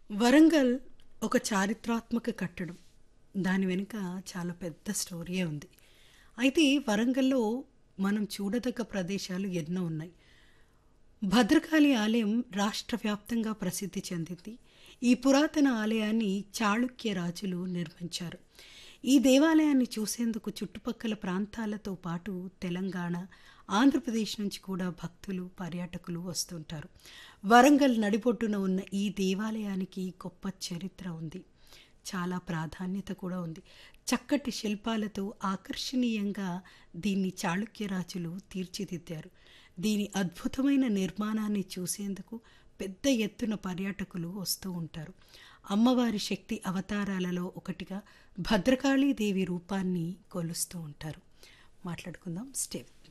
వరంగల్ ఒక చారిత్రాత్మక కట్టడం దాని వెనుక చాలా పెద్ద స్టోరీయే ఉంది అయితే వరంగల్లో మనం చూడదగ్గ ప్రదేశాలు ఎన్నో ఉన్నాయి భద్రకాళి ఆలయం రాష్ట్ర వ్యాప్తంగా ప్రసిద్ధి చెందింది ఈ పురాతన ఆలయాన్ని చాళుక్య రాజులు నిర్మించారు ఈ దేవాలయాన్ని చూసేందుకు చుట్టుపక్కల ప్రాంతాలతో పాటు తెలంగాణ ఆంధ్రప్రదేశ్ నుంచి కూడా భక్తులు పర్యాటకులు వస్తుంటారు వరంగల్ నడిబొడ్డున ఉన్న ఈ దేవాలయానికి గొప్ప చరిత్ర ఉంది చాలా ప్రాధాన్యత కూడా ఉంది చక్కటి శిల్పాలతో ఆకర్షణీయంగా దీన్ని చాళుక్య రాజులు తీర్చిదిద్దారు దీని అద్భుతమైన నిర్మాణాన్ని చూసేందుకు పెద్ద ఎత్తున పర్యాటకులు వస్తూ ఉంటారు అమ్మవారి శక్తి అవతారాలలో ఒకటిగా భద్రకాళీదేవి రూపాన్ని కొలుస్తూ ఉంటారు మాట్లాడుకుందాం స్టెప్